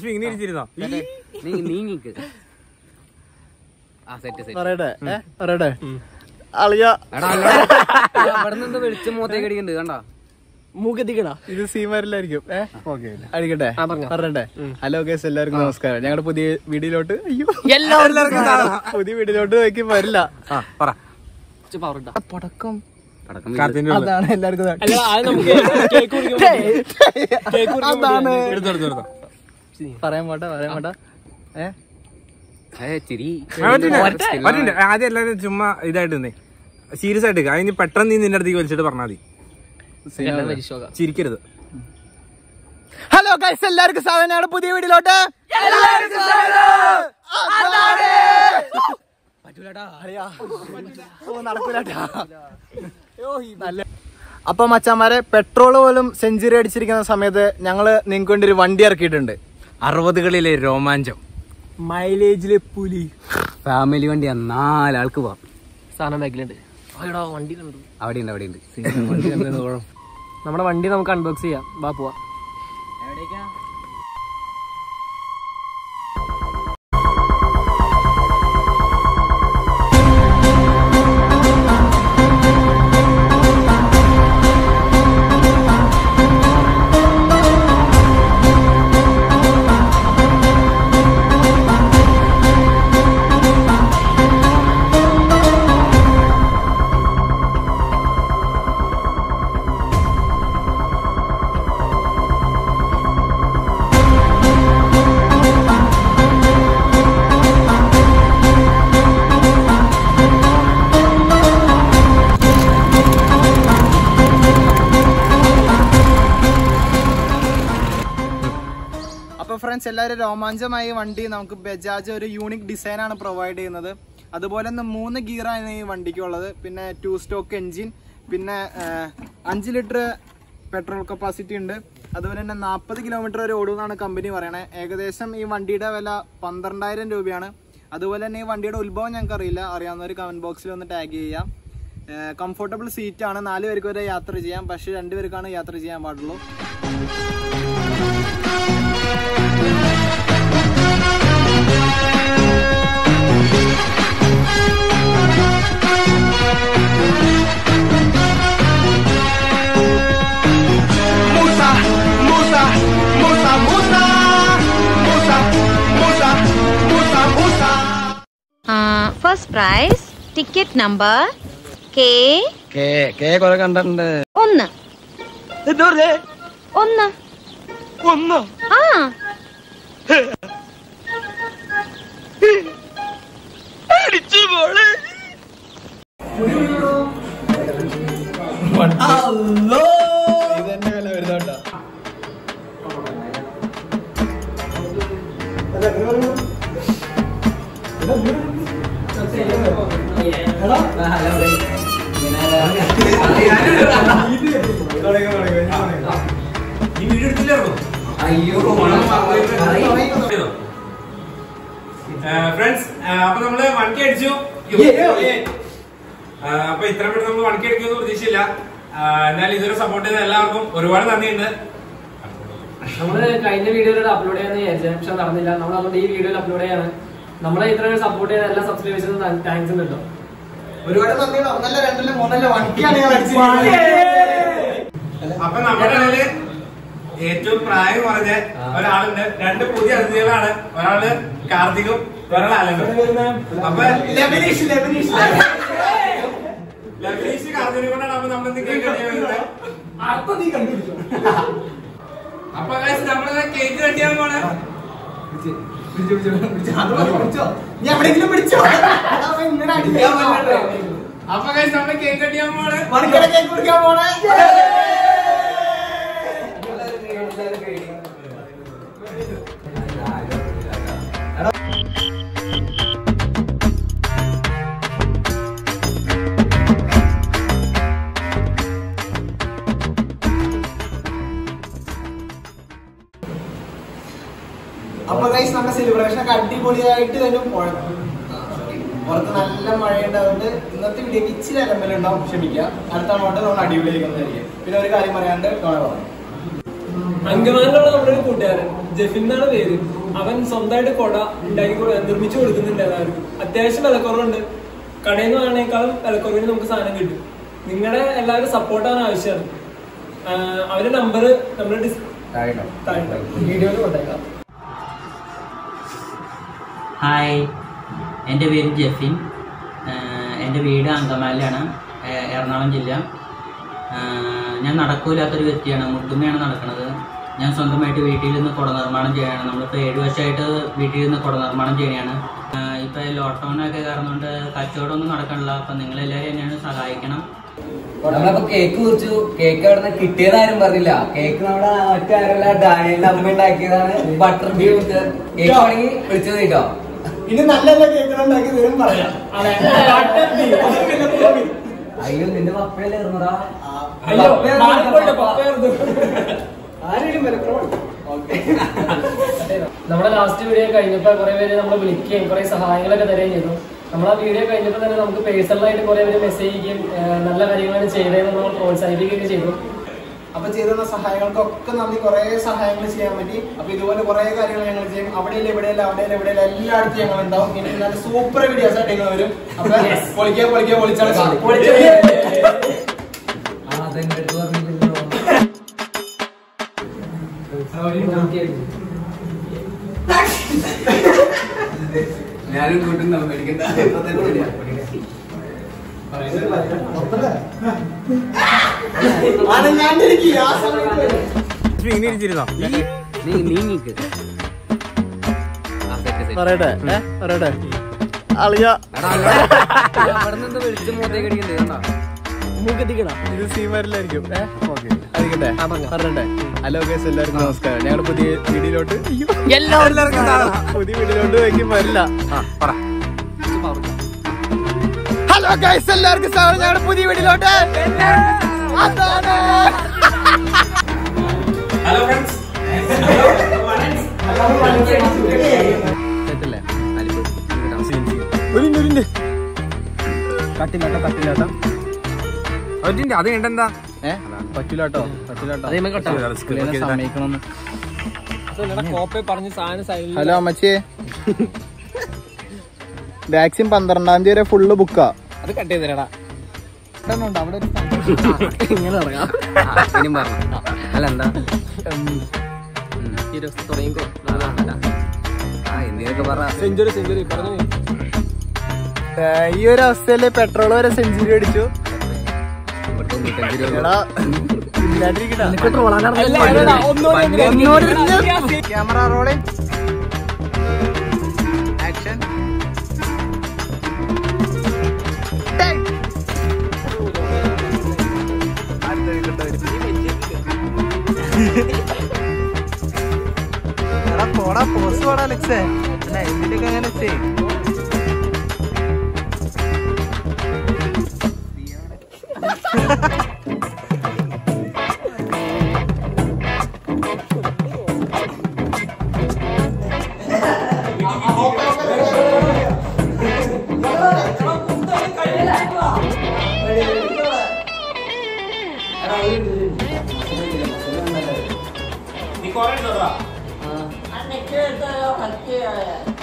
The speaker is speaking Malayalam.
ലക്ഷ്മി ഇങ്ങനെ ഇരിച്ചിരുന്നോ നീ നീങ്ങിക്ക് ആ സെറ്റ് സെറ്റ് പറയട്ടെ ഏ? പറയട്ടെ അളിയ എടാ അവിടെ നിന്ന് വെളിച്ചം മുഖത്തേക്ക് അടിക്കുന്നുണ്ട് കണ്ടാ മൂക്കെത്തിക്കണ ഇത് സീമാരിലായിരിക്കും ഏ ഓക്കെ അടിക്കട്ടെ പറഞ്ഞട്ടെ ഹലോ കേസ് എല്ലാവർക്കും നമസ്കാരം ഞങ്ങളുടെ പുതിയ വീഡിയോയിലോട്ട് അയ്യോ പുതിയ വീഡിയോയിലോട്ട് നോക്കി വരില്ല ആ പറ പടക്കം പടക്കം കാർത്തിന്റെ ഉള്ളിൽ. അതാണ് എല്ലാവർക്കും അല്ല അത് നമുക്ക് കേക്ക് കുടിക്കുമ്പോൾ അതാണ് എടുത്തോ എടുത്തോ എടുത്തോ പറയാൻ പോട്ടെ പറയാൻ പോട്ടെ ഏ ഏ ചിരി ആ, പറ്റില്ല. പറ്റില്ല. ആദ്യം എല്ലാവരും ചുമ്മാ ഇതായിട്ട് നിന്നേ സീരിയസ് ആയിട്ട് അതിന് പെട്ടെന്ന് നീ നിന്റെ അടുത്തേക്ക് വലിച്ചിട്ട് പറഞ്ഞാൽ മതി ചിരിക്കരുത് ഹലോ ഗൈസ് എല്ലാവർക്കും സ്വാഗതം ഞങ്ങളുടെ പുതിയ വീഡിയോയിലോട്ട് അളിയാ. ഓ, നടക്കൂലട്ടാ. നല്ല അപ്പൊ മച്ചാമാരെ പെട്രോൾ പോലും സെഞ്ചുറി അടിച്ചിരിക്കുന്ന സമയത്ത് ഞങ്ങള് നിങ്ങൾക്ക് വേണ്ടി ഒരു വണ്ടി ഇറക്കിയിട്ടുണ്ട് അറുപതുകളിലെ രോമാഞ്ചം മൈലേജില് പുലി ഫാമിലി വണ്ടിയാ നാലാൾക്ക് പോവാം സാധനം ബാക്കിലുണ്ട് അയ്യടാ വണ്ടി കണ്ടു അവിടെ ഉണ്ട് അവിടെ ഉണ്ട് നമ്മുടെ വണ്ടി നമുക്ക് അൺബോക്സ് ചെയ്യാം വാ പോവാ അപ്പൊ ഫ്രണ്ട്സ് എല്ലാവരും രോമാഞ്ചമായ വണ്ടി നമുക്ക് ബജാജ് ഒരു യൂണിക് ഡിസൈൻ ആണ് പ്രൊവൈഡ് ചെയ്യുന്നത് അതുപോലെ തന്നെ മൂന്ന് ഗിയറാണ് ഈ വണ്ടിക്കുള്ളത് പിന്നെ ടു സ്റ്റോക്ക് എൻജിൻ പിന്നെ ആ, അഞ്ച് ലിറ്റർ പെട്രോൾ കപ്പാസിറ്റി ഉണ്ട് അതുപോലെ തന്നെ നാൽപ്പത് കിലോമീറ്റർ വരെ ഓടുമെന്നാണ് കമ്പനി പറയണത് ഏകദേശം ഈ വണ്ടിയുടെ വില പന്ത്രണ്ടായിരം രൂപയാണ് അതുപോലെ തന്നെ ഈ വണ്ടിയുടെ ഉത്ഭവം ഞങ്ങൾക്ക് അറിയില്ല അറിയാവുന്നവർ കമന്റ് ബോക്സിൽ ഒന്ന് ടാഗ് ചെയ്യാം കംഫർട്ടബിൾ സീറ്റ് ആണ് നാല് പേർക്ക് വരെ യാത്ര ചെയ്യാം പക്ഷേ രണ്ടുപേർക്കാണ് യാത്ര ചെയ്യാൻ പാടുള്ളൂ Musa, Musa, Musa, Musa, Musa, Musa, Musa, Musa. Uh, first prize, ticket number K കുറെ കണ്ടിട്ടുണ്ട് ഒന്ന് ഒന്ന് ഒന്ന് ആ അടിച്ചു പോളെ ഇതെന്നെ വില വരുന്നുണ്ടോ ഫ്രണ്ട്സ് അപ്പൊ നമ്മള് വണ്ടി അടിച്ചു ആ, അപ്പൊ ഇത്ര പെട്ടെന്ന് നമ്മൾ വണ്ടി അടിക്കുമെന്ന് പ്രതീക്ഷയില്ല ആ, എന്നാലും ഇതുവരെ സപ്പോർട്ട് ചെയ്ത എല്ലാവർക്കും ഒരുപാട് നന്ദിയുണ്ട് നമ്മള് കഴിഞ്ഞ വീഡിയോയിൽ അപ്ലോഡ് ചെയ്യാന്ന് വിചാരിച്ചത് പക്ഷെ നടന്നില്ല നമ്മൾ അതുകൊണ്ട് ഈ വീഡിയോയിൽ അപ്ലോഡ് ചെയ്യാണ് നമ്മളെ ഇത്ര സപ്പോർട്ട് ചെയ്ത എല്ലാ സബ്സ്ക്രൈബേഴ്സിനും താങ്ക്സ് ഉണ്ട് കേട്ടോ ഒരുപാട് നന്ദിയുണ്ട് ഒന്നല്ല രണ്ടല്ല മൂന്നല്ല വണ്ടിയാണ് ഞാൻ അടിച്ചത് അപ്പൊ നമ്മുടെ ഇടയില് ഏറ്റവും പ്രായം കുറഞ്ഞ ഒരാളുണ്ട് രണ്ട് പുതിയ അതിഥികളാണ് ഒരാള് കാർത്തികും ഒരാൾ അലനും അപ്പൊ ലബനീഷ് ലബനീഷ് ലബീഷ് കാർത്തിനെ കൊണ്ടാണ് അപ്പൊ നമ്മൾ കേക്ക് കട്ടിയാൽ അപ്പൊ guys, നമ്മള് കേക്ക് കട്ടിയാൻ പോണേ നീ എവിടെയെങ്കിലും പിടിച്ചോ അവൻ ഇങ്ങനെ അടിക്കാൻ പറ്റട്ടെ. അപ്പൊ guys, നമ്മള് കേക്ക് കട്ടിയാൻ പോണേ മണിക്കട കേക്ക് കുടിക്കാൻ പോണേ അപ്പൊ ഗൈസ് നമ്മുടെ സെലിബ്രേഷൻ ഒക്കെ അടിപൊളിയായിട്ട് തന്നെ പോയത് പുറത്ത് നല്ല മഴയുണ്ട് അതുകൊണ്ട് ഇന്നത്തെ വീഡിയോക്ക് ഇച്ചിരി അലമ്പലുണ്ടാവും ക്ഷമിക്കുക അടുത്ത അങ്ങോട്ട് നമ്മൾ അടിപൊളിയാക്കുന്നതായിരിക്കും പിന്നെ ഒരു കാര്യം പറയാണ്ട് കാണാൻ അങ്കമാലിലുള്ള നമ്മുടെ ഒരു കൂട്ടുകാരൻ ജെഫിൻ എന്നാണ് പേര് അവൻ സ്വന്തമായിട്ട് കൊട ഉണ്ടാക്കി കൊ- നിർമ്മിച്ചു കൊടുക്കുന്നുണ്ട് എല്ലാവർക്കും അത്യാവശ്യം വിലക്കുറവുണ്ട് കടയിൽ നിന്ന് വാങ്ങണേക്കാളും വിലക്കുറവിന് നമുക്ക് സാധനം കിട്ടും നിങ്ങളുടെ എല്ലാവരും സപ്പോർട്ടാണ് ആവശ്യമാണ് ആഹ് അവരുടെ നമ്പർ നമ്മൾ വീഡിയോയിൽ കൊണ്ടേക്കാം ഹായ് എൻ്റെ പേര് ജെഫിൻ ആഹ് എൻ്റെ വീട് അങ്കമാലിലാണ് ഏ- എറണാകുളം ജില്ല ആഹ് ഞാൻ നടക്കൂലാത്തൊരു വ്യക്തിയാണ് മുട്ടുമ്മയാണ് നടക്കുന്നത് ഞാൻ സ്വന്തമായിട്ട് വീട്ടിൽ നിന്ന് കുട നിർമ്മാണം ചെയ്യാണ് നമ്മളിപ്പോൾ ഏഴ് വർഷമായിട്ട് വീട്ടിൽ നിന്ന് കുട നിർമ്മാണം ചെയ്യണതാണ് ഇപ്പോൾ ലോക്ക്ഡൗണൊക്കെ കാരണം കൊണ്ട് കച്ചവടമൊന്നും നടക്കണില്ല അപ്പം നിങ്ങളെല്ലാവരും എന്നെയാണ് സഹായിക്കണം നമ്മളപ്പോ കേക്ക് കുറിച്ചു കേക്ക് അവിടെ നിന്ന് കിട്ടിയതാരും പറഞ്ഞില്ല കേക്ക് നമ്മുടെ മറ്റാരുള്ള ഡാനിയലിന്റെ അമ്മ ഉണ്ടാക്കിയതാണ് ബട്ടർ ബീഫ് കേക്ക് വേണമെങ്കിൽ വിളിച്ചത് കേട്ടോ ഇനി നല്ല നല്ല കേക്കുകൾ ഉണ്ടാക്കി തരും പറയാം അയ്യോ നിന്റെ പപ്പയല്ലേ ഇരുന്നടാ അയ്യോ മാറിപ്പോയിട്ട് പപ്പയായിരുന്നു. ആരെങ്കിലും വിലക്കുറവുണ്ട് ഓക്കെ നമ്മുടെ ലാസ്റ്റ് വീഡിയോ കഴിഞ്ഞപ്പോ കുറെ പേര് നമ്മളെ വിളിക്കുകയും കുറെ സഹായങ്ങളൊക്കെ തരുകയും ചെയ്തു നമ്മൾ ആ വീഡിയോ കഴിഞ്ഞപ്പോൾ തന്നെ നമുക്ക് പേഴ്സണലായിട്ട് കുറെ പേര് മെസ്സേജ് ചെയ്യുകയും ഏഹ് നല്ല കാര്യങ്ങളാണ് ചെയ്തതെന്ന് നമ്മൾ പ്രോത്സാഹിപ്പിക്കുകയൊക്കെ ചെയ്തു അപ്പൊ ചെയ്തുന്ന സഹായങ്ങൾക്കൊക്കെ നന്ദി കുറെ സഹായങ്ങൾ ചെയ്യാൻ പറ്റി അപ്പൊ ഇതുപോലെ കുറെ കാര്യങ്ങൾ ഞങ്ങൾ ചെയ്യും അവിടെയില്ല ഇവിടെയില്ല അവിടെയില്ല ഇവിടെയില്ല എല്ലായിടത്തും ഞങ്ങൾ ഉണ്ടാവും ഇനി നല്ല സൂപ്പർ വീഡിയോസ് ആയിട്ട് ഞങ്ങൾ വരും അപ്പൊ പൊളിക്കുക പൊളിക്കുക പൊളിച്ചാൽ ആ അതെന്റെ അടുത്ത് പറഞ്ഞില്ലല്ലോ ഞാനും കൂട്ടുന്ന മേടിക്കണ്ട അനങ്ങാണ്ടിരിക്കുക ആ സമയത്ത് വരും. നീ നീങ്ങിക്ക് പറയട്ടെ ഏ? പറയട്ടെ അളിയ അവിടെ നിന്ന് വിളിച്ച് മുഖത്തേക്ക് അടിക്കണ്ട് കണ്ടാ ഇത് സീമാരിലായിരിക്കും ആയിരിക്കട്ടെ പറഞ്ഞെ ഹലോ ഗൈസ് എല്ലാവർക്കും നമസ്കാരം ഞങ്ങളുടെ പുതിയ വീഡിയോയിലോട്ട് എല്ലാവർക്കും പുതിയ വീഡിയോയിലോട്ട് വയ്ക്കും വരില്ല ഹലോ ഗൈസ് എല്ലാവർക്കും സ്വാഗതം ഞങ്ങളുടെ പുതിയ വീഡിയോയിലോട്ട് അതാണ് ഹലോ ഫ്രണ്ട്സ് സെറ്റല്ലേ കട്ടിലാട്ടോ കട്ടിലാട്ടോ അത് കണ്ടെന്താ ഏ പറ്റില്ലാട്ടോ പറ്റില്ലാട്ടോ അതേ കട്ടോ പുള്ളിനെ സമ്മതിക്കണമെന്ന് കോപ്പെ പറഞ്ഞ് സാധനം സൈഡിൽ ഹലോ അമ്മച്ചിയെ വാക്സിൻ പന്ത്രണ്ടാം തീയതി വരെ ഫുള്ള് ബുക്കാ അത് കട്ട് ചെയ്തരാടാ അവിടെ ഒരു ഇങ്ങനെ ഇറങ്ങാം ഇനിയും പറഞ്ഞു അല്ല എന്താ തുടങ്ങിക്കോ ആ എന്തെങ്കിലുമൊക്കെ പറ സെഞ്ചുറി സെഞ്ചുറി പറഞ്ഞു ഏ, ഈ ഒരു അവസ്ഥയില് പെട്രോൾ വരെ സെഞ്ചുറി അടിച്ചു എടാ ഇല്ലാണ്ടിരിക്കടാ ക്യാമറ റോളിംഗ് ആക്ഷൻ എടാ പോടാ പോസ് പോടാ അലക്സേ അല്ല എന്തിനൊക്കെ അങ്ങനെ ചെയ്യും നീ കൊറേ ഉണ്ടോടാ അന്നൊക്കെ